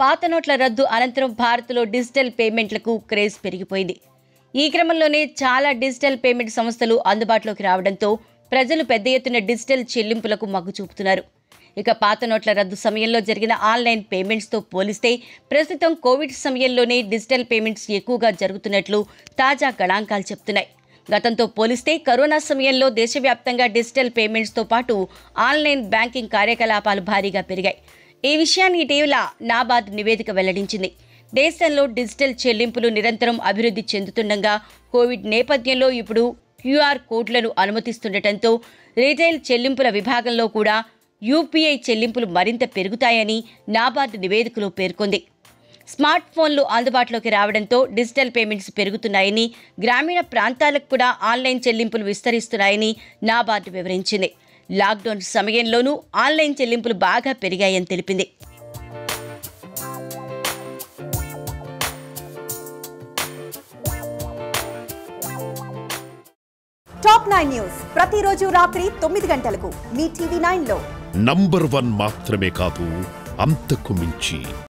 పాత నోట్ల రద్దు అనంతరం భారత్లో డిజిటల్ పేమెంట్లకు క్రేజ్ పెరిగిపోయింది ఈ క్రమంలోనే చాలా డిజిటల్ పేమెంట్ సంస్థలు అందుబాటులోకి రావడంతో ప్రజలు పెద్ద ఎత్తున డిజిటల్ చెల్లింపులకు మొగ్గు చూపుతున్నారు ఇక పాత నోట్ల రద్దు సమయంలో జరిగిన ఆన్లైన్ పేమెంట్స్తో పోలిస్తే ప్రస్తుతం కోవిడ్ సమయంలోనే డిజిటల్ పేమెంట్స్ ఎక్కువగా జరుగుతున్నట్లు తాజా గణాంకాలు చెప్తున్నాయి గతంతో పోలిస్తే కరోనా సమయంలో దేశవ్యాప్తంగా డిజిటల్ పేమెంట్స్తో పాటు ఆన్లైన్ బ్యాంకింగ్ కార్యకలాపాలు భారీగా పెరిగాయి ఈ విషయాన్ని ఇటీవల నాబార్డ్ నివేదిక వెల్లడించింది దేశంలో డిజిటల్ చెల్లింపులు నిరంతరం అభివృద్ధి చెందుతుండగా కోవిడ్ నేపథ్యంలో ఇప్పుడు క్యూఆర్ కోడ్లను అనుమతిస్తుండటంతో రీటైల్ చెల్లింపుల విభాగంలో కూడా యూపీఐ చెల్లింపులు మరింత పెరుగుతాయని నాబార్డ్ నివేదికలో పేర్కొంది స్మార్ట్ ఫోన్లు అందుబాటులోకి రావడంతో డిజిటల్ పేమెంట్స్ పెరుగుతున్నాయని గ్రామీణ ప్రాంతాలకు కూడా ఆన్లైన్ చెల్లింపులు విస్తరిస్తున్నాయని నాబార్డు వివరించింది లాక్డౌన్ సమయంలోనూ ఆన్లైన్ చెల్లింపులు బాగా పెరిగాయని తెలిపింది టాప్ నైన్ న్యూస్ ప్రతిరోజు రాత్రి తొమ్మిది గంటలకు మీ టీవీ నైన్ లో నంబర్ వన్ మాత్రమే కాదు అంతకు మించి